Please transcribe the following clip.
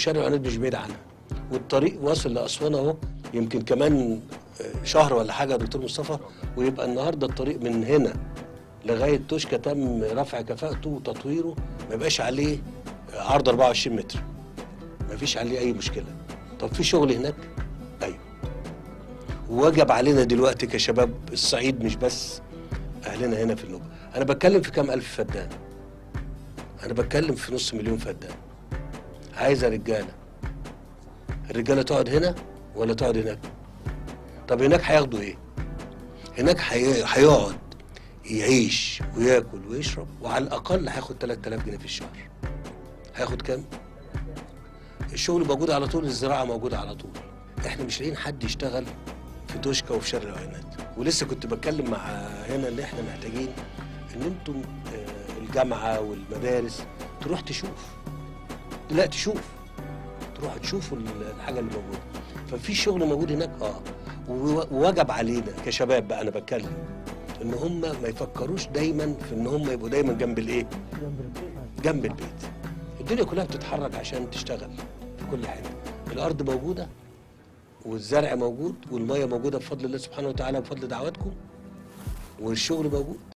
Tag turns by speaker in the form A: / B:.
A: شارع العناد مش بعيد عنها والطريق واصل لاسوان اهو يمكن كمان آه، شهر ولا حاجه يا دكتور مصطفى ويبقى النهارده الطريق من هنا لغايه توشكا تم رفع كفاءته وتطويره ما يبقاش عليه عرض 24 متر ما فيش عليه اي مشكله طب في شغل هناك ايوه وجب علينا دلوقتي كشباب الصعيد مش بس اهلنا هنا في النوبه انا بتكلم في كام الف فدان انا بتكلم في نص مليون فدان عايزه رجاله الرجاله تقعد هنا ولا تقعد هناك طب هناك هياخدوا ايه هناك هي- هيقعد يعيش وياكل ويشرب وعلى الاقل هياخد 3000 جنيه في الشهر هياخد كام الشغل موجود على طول الزراعه موجوده على طول احنا مش لاقيين حد يشتغل في توشكا وفي شرق العينات ولسه كنت بتكلم مع هنا ان احنا محتاجين ان انتم آه، الجامعه والمدارس تروح تشوف لا تشوف تروح تشوفوا الحاجه اللي موجوده ففي شغل موجود هناك اه وو- ووجب علينا كشباب بقى انا بتكلم ان هم ما يفكروش دايما في ان هم يبقوا دايما جنب الايه جنب البيت الدنيا كلها بتتحرك عشان تشتغل في كل حته الارض موجوده والزرع موجود والميه موجوده بفضل الله سبحانه وتعالى بفضل دعواتكم والشغل موجود